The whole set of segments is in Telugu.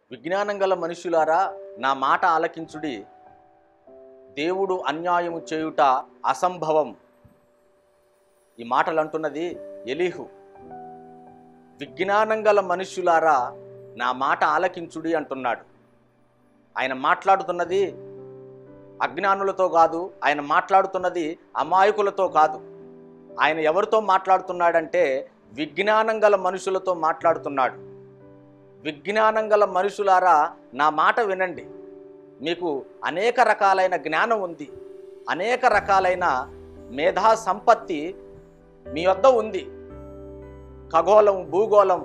విజ్ఞానం గల మనుషులారా నా మాట ఆలకించుడి దేవుడు అన్యాయము చేయుట అసంభవం ఈ మాటలు అంటున్నది ఎలీహు విజ్ఞానం గల మనుష్యులారా నా మాట ఆలకించుడి అంటున్నాడు ఆయన మాట్లాడుతున్నది అజ్ఞానులతో కాదు ఆయన మాట్లాడుతున్నది అమాయకులతో కాదు ఆయన ఎవరితో మాట్లాడుతున్నాడంటే విజ్ఞానం గల మనుషులతో మాట్లాడుతున్నాడు విజ్ఞానం గల మనుషులారా నా మాట వినండి మీకు అనేక రకాలైన జ్ఞానం ఉంది అనేక రకాలైన మేధా సంపత్తి మీ వద్ద ఉంది ఖగోళం భూగోళం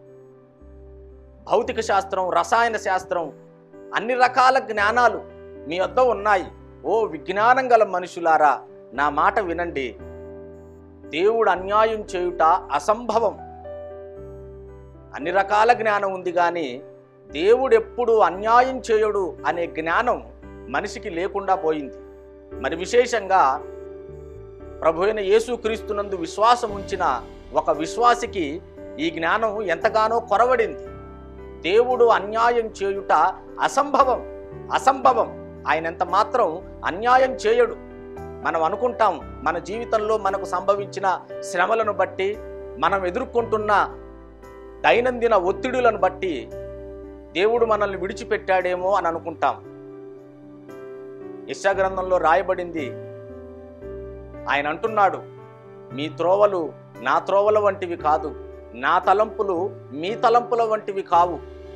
భౌతిక శాస్త్రం రసాయన శాస్త్రం అన్ని రకాల జ్ఞానాలు మీ వద్ద ఉన్నాయి ఓ విజ్ఞానం గల మనుషులారా నా మాట వినండి దేవుడు అన్యాయం చేయుట అసంభవం అన్ని రకాల జ్ఞానం ఉంది కానీ దేవుడు ఎప్పుడు అన్యాయం చేయడు అనే జ్ఞానం మనిషికి లేకుండా పోయింది మరి విశేషంగా ప్రభు అయిన యేసుక్రీస్తునందు విశ్వాసం ఉంచిన ఒక విశ్వాసికి ఈ జ్ఞానం ఎంతగానో కొరవడింది దేవుడు అన్యాయం చేయుట అసంభవం అసంభవం ఆయన ఎంత మాత్రం అన్యాయం చేయడు మనం అనుకుంటాం మన జీవితంలో మనకు సంభవించిన శ్రమలను బట్టి మనం ఎదుర్కొంటున్న దైనందిన ఒత్తిడులను బట్టి దేవుడు మనల్ని విడిచిపెట్టాడేమో అని అనుకుంటాం యశా గ్రంథంలో రాయబడింది ఆయన అంటున్నాడు మీ త్రోవలు నా త్రోవల వంటివి కాదు నా తలంపులు మీ తలంపుల వంటివి కావు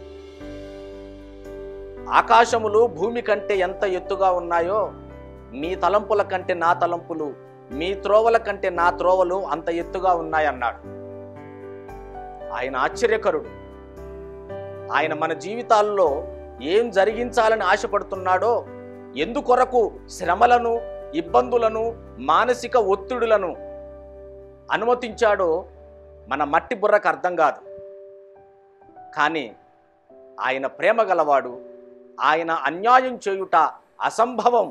ఆకాశములు భూమి కంటే ఎంత ఎత్తుగా ఉన్నాయో మీ తలంపుల కంటే నా తలంపులు మీ త్రోవల కంటే నా త్రోవలు అంత ఎత్తుగా ఉన్నాయన్నాడు ఆయన ఆశ్చర్యకరుడు ఆయన మన జీవితాల్లో ఏం జరిగించాలని ఆశపడుతున్నాడో ఎందుకొరకు శ్రమలను ఇబ్బందులను మానసిక ఒత్తిడులను అనుమతించాడో మన మట్టి బుర్రకు అర్థం కాదు కానీ ఆయన ప్రేమ గలవాడు ఆయన అన్యాయం చేయుట అసంభవం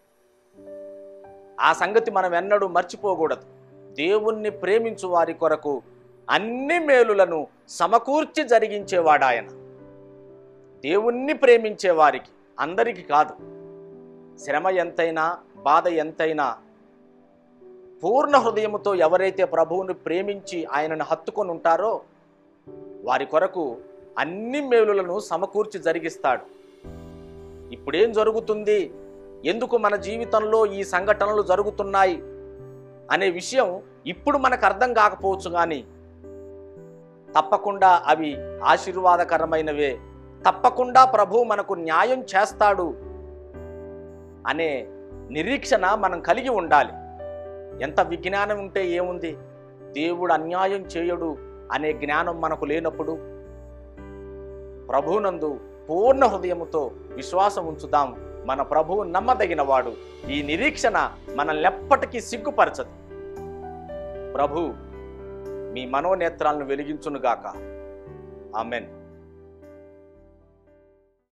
ఆ సంగతి మనం ఎన్నడూ మర్చిపోకూడదు దేవుణ్ణి ప్రేమించు వారి కొరకు అన్ని మేలులను సమకూర్చి జరిగించేవాడు ఆయన దేవుణ్ణి ప్రేమించే వారికి అందరికీ కాదు శ్రమ ఎంతైనా బాధ ఎంతైనా పూర్ణ హృదయముతో ఎవరైతే ప్రభువుని ప్రేమించి ఆయనను హత్తుకొని ఉంటారో వారి కొరకు అన్ని మేలులను సమకూర్చి జరిగిస్తాడు ఇప్పుడేం జరుగుతుంది ఎందుకు మన జీవితంలో ఈ సంఘటనలు జరుగుతున్నాయి అనే విషయం ఇప్పుడు మనకు అర్థం కాకపోవచ్చు కానీ తప్పకుండా అవి ఆశీర్వాదకరమైనవే తప్పకుండా ప్రభు మనకు న్యాయం చేస్తాడు అనే నిరీక్షణ మనం కలిగి ఉండాలి ఎంత విజ్ఞానం ఉంటే ఏముంది దేవుడు అన్యాయం చేయడు అనే జ్ఞానం మనకు లేనప్పుడు ప్రభునందు పూర్ణ హృదయముతో విశ్వాసం ఉంచుదాం మన ప్రభువు నమ్మదగినవాడు ఈ నిరీక్షణ మనల్ని ఎప్పటికీ సిగ్గుపరచదు ప్రభు మీ మనోనేత్రాలను వెలిగించునుగాక ఆమెన్